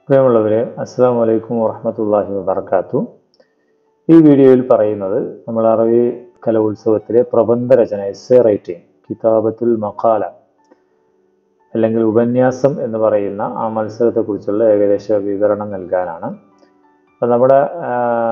പ്രിയമുള്ളവരെ അസ്സാം വലൈക്കും വറഹമത്തല്ലാഹി വബർക്കാത്തു ഈ വീഡിയോയിൽ പറയുന്നത് നമ്മൾ അറബി കലോത്സവത്തിലെ പ്രബന്ധ രചന എസ്സേ റൈറ്റിംഗ് കിതാബത്തുൽ മഖാല അല്ലെങ്കിൽ ഉപന്യാസം എന്ന് പറയുന്ന ആ മത്സരത്തെക്കുറിച്ചുള്ള ഏകദേശ വിവരണം നൽകാനാണ് അപ്പം നമ്മുടെ ആ,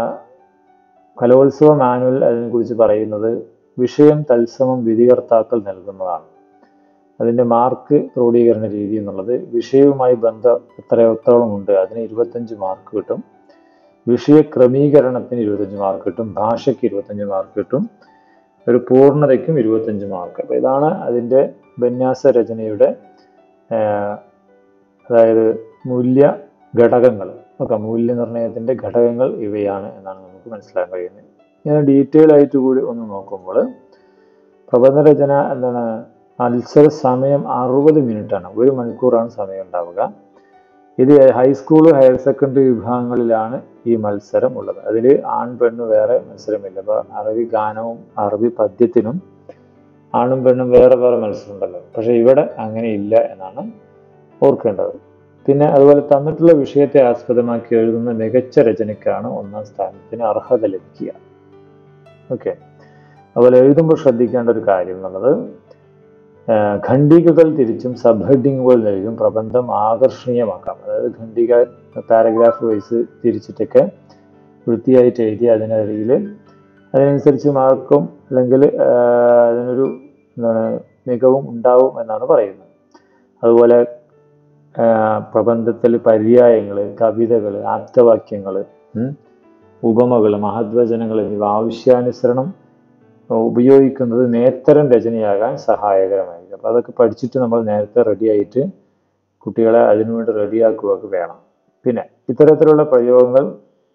കലോത്സവ മാനുവൽ അതിനെക്കുറിച്ച് പറയുന്നത് വിഷയം തത്സമം വിധികർത്താക്കൾ നൽകുന്നതാണ് അതിൻ്റെ മാർക്ക് ക്രോഡീകരണ രീതി എന്നുള്ളത് വിഷയവുമായി ബന്ധം എത്രയോത്തോളം ഉണ്ട് അതിന് ഇരുപത്തഞ്ച് മാർക്ക് കിട്ടും വിഷയ ക്രമീകരണത്തിന് ഇരുപത്തഞ്ച് മാർക്ക് കിട്ടും ഭാഷയ്ക്ക് ഇരുപത്തഞ്ച് മാർക്ക് കിട്ടും ഒരു പൂർണ്ണതയ്ക്കും ഇരുപത്തഞ്ച് മാർക്ക് അപ്പോൾ ഇതാണ് അതിൻ്റെ ഉപന്യാസ രചനയുടെ ആ, അതായത് മൂല്യ ഘടകങ്ങൾ ഓക്കെ മൂല്യനിർണ്ണയത്തിൻ്റെ ഘടകങ്ങൾ ഇവയാണ് എന്നാണ് നമുക്ക് മനസ്സിലാക്കാൻ കഴിയുന്നത് ഞാൻ ഡീറ്റെയിൽ ആയിട്ട് കൂടി ഒന്ന് നോക്കുമ്പോൾ പ്രബന്ധരചന എന്താണ് മത്സര സമയം അറുപത് ആണ് ഒരു മണിക്കൂറാണ് സമയം ഉണ്ടാവുക ഇത് ഹൈസ്കൂൾ ഹയർ സെക്കൻഡറി വിഭാഗങ്ങളിലാണ് ഈ മത്സരം ഉള്ളത് അതിൽ ആൺ പെണ്ണ് വേറെ മത്സരമില്ല അപ്പോൾ അറബി ഗാനവും അറബി പദ്യത്തിനും ആണും പെണ്ണും വേറെ വേറെ മത്സരം ഉണ്ടല്ലോ പക്ഷെ ഇവിടെ അങ്ങനെ ഇല്ല എന്നാണ് ഓർക്കേണ്ടത് പിന്നെ അതുപോലെ തന്നിട്ടുള്ള വിഷയത്തെ ആസ്പദമാക്കി എഴുതുന്ന മികച്ച രചനയ്ക്കാണ് ഒന്നാം സ്ഥാനത്തിന് അർഹത ലഭിക്കുക ഓക്കെ അതുപോലെ എഴുതുമ്പോൾ ശ്രദ്ധിക്കേണ്ട ഒരു കാര്യം എന്നുള്ളത് ആ, ഖണ്ഡികകൾ തിരിച്ചും സബ് ഹെഡിങ്ങുകൾ നൽകും പ്രബന്ധം ആകർഷണീയമാക്കാം അതായത് ഖണ്ഡിക പാരഗ്രാഫ് വൈസ് തിരിച്ചിട്ടൊക്കെ വൃത്തിയായിട്ട് എഴുതി അതിനടിയിൽ അതിനനുസരിച്ച് മാർക്കും അല്ലെങ്കിൽ ആ, അതിനൊരു എന്താണ് മികവും ഉണ്ടാവും എന്നാണ് പറയുന്നത് അതുപോലെ ആ, പ്രബന്ധത്തിൽ പര്യായങ്ങൾ കവിതകൾ ആപ്തവാക്യങ്ങൾ ഉപമകൾ മഹദ്വചനങ്ങൾ എന്നിവ ആവശ്യാനുസരണം ഉപയോഗിക്കുന്നത് നേത്തരം രചനയാകാൻ സഹായകരമായിരിക്കും അപ്പോൾ അതൊക്കെ പഠിച്ചിട്ട് നമ്മൾ നേരത്തെ റെഡിയായിട്ട് കുട്ടികളെ അതിനുവേണ്ടി റെഡിയാക്കുകയൊക്കെ വേണം പിന്നെ ഇത്തരത്തിലുള്ള പ്രയോഗങ്ങൾ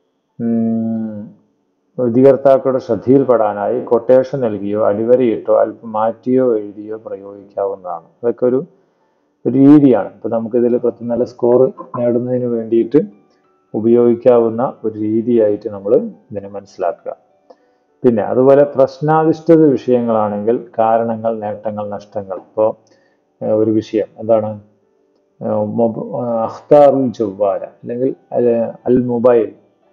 ഉം, വിധികർത്താക്കളുടെ ശ്രദ്ധയിൽപ്പെടാനായി കൊട്ടേഷൻ നൽകിയോ അടിവരയിട്ടോ അല്പം മാറ്റിയോ എഴുതിയോ പ്രയോഗിക്കാവുന്നതാണ് അതൊക്കെ ഒരു ഒരു രീതിയാണ് ഇപ്പം നമുക്കിതിൽ പത്ത് നല്ല സ്കോർ നേടുന്നതിന് വേണ്ടിയിട്ട് ഉപയോഗിക്കാവുന്ന ഒരു രീതിയായിട്ട് നമ്മൾ ഇതിനെ മനസ്സിലാക്കുക പിന്നെ അതുപോലെ പ്രശ്നാധിഷ്ഠിത വിഷയങ്ങളാണെങ്കിൽ കാരണങ്ങൾ നേട്ടങ്ങൾ നഷ്ടങ്ങൾ ഇപ്പോൾ ഒരു വിഷയം എന്താണ് ഏഹ് മൊബ- ഏഹ് അഖ്താറുൽ ജവ്വാര അല്ലെങ്കിൽ അൽ- അൽ മൊബൈൽ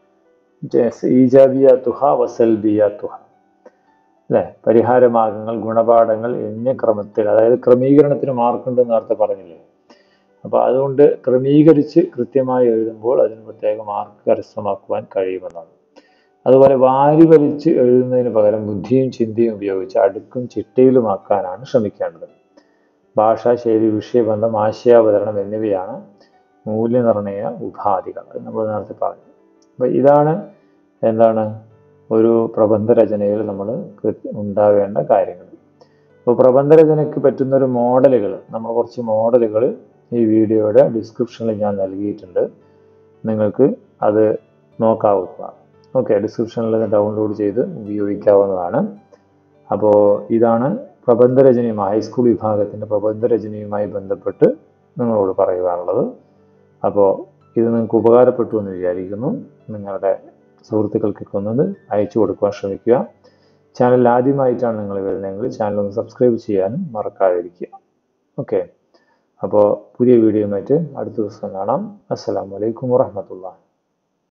ഈജാബിയാത്തുഹ വസൽബിയാത്തുഹ അല്ലെ പരിഹാരമാർഗങ്ങൾ ഗുണപാഠങ്ങൾ എന്നീ ക്രമത്തിൽ അതായത് ക്രമീകരണത്തിന് മാർക്കുണ്ട് നേരത്തെ പറഞ്ഞില്ലേ അപ്പോൾ അതുകൊണ്ട് ക്രമീകരിച്ച് കൃത്യമായി എഴുതുമ്പോൾ അതിന് പ്രത്യേക മാർക്ക് കരസ്ഥമാക്കുവാൻ കഴിയുമെന്നാണ് അതുപോലെ വാരി വലിച്ച് എഴുതുന്നതിന് പകരം ബുദ്ധിയും ചിന്തയും ഉപയോഗിച്ച് അടുക്കും ചിട്ടയിലുമാക്കാനാണ് ശ്രമിക്കേണ്ടത് ഭാഷാ ശൈലി വിഷയബന്ധം ആശയാവതരണം എന്നിവയാണ് മൂല്യനിർണയ ഉപാധികൾ അത് നമ്മൾ നേരത്തെ പറഞ്ഞു അപ്പോൾ ഇതാണ് എന്താണ് ഒരു പ്രബന്ധ രചനയിൽ നമ്മൾ ഉണ്ടാവേണ്ട കാര്യങ്ങൾ അപ്പോൾ പ്രബന്ധ രചനയ്ക്ക് പറ്റുന്ന ഒരു മോഡലുകൾ നമ്മൾ കുറച്ച് മോഡലുകൾ ഈ വീഡിയോയുടെ ഡിസ്ക്രിപ്ഷനിൽ ഞാൻ നൽകിയിട്ടുണ്ട് നിങ്ങൾക്ക് അത് നോക്കാവുന്നതാണ് ഓക്കെ ഡിസ്ക്രിപ്ഷനിൽ ഡൗൺലോഡ് ചെയ്ത് ഉപയോഗിക്കാവുന്നതാണ് അപ്പോൾ ഇതാണ് പ്രബന്ധരചനയുമായി ഹൈസ്കൂൾ വിഭാഗത്തിൻ്റെ പ്രബന്ധരചനയുമായി ബന്ധപ്പെട്ട് നിങ്ങളോട് പറയുവാനുള്ളത് അപ്പോൾ ഇത് നിങ്ങൾക്ക് ഉപകാരപ്പെട്ടു എന്ന് വിചാരിക്കുന്നു നിങ്ങളുടെ സുഹൃത്തുക്കൾക്കൊക്കെ ഒന്നത് അയച്ചു കൊടുക്കുവാൻ ശ്രമിക്കുക ചാനൽ ആദ്യമായിട്ടാണ് നിങ്ങൾ വരുന്നതെങ്കിൽ ചാനൽ ഒന്ന് സബ്സ്ക്രൈബ് ചെയ്യാനും മറക്കാതിരിക്കുക ഓക്കെ അപ്പോൾ പുതിയ വീഡിയോയുമായിട്ട് അടുത്ത ദിവസം കാണാം അസ്സലാമു അലൈക്കും വറഹമത്തുള്ള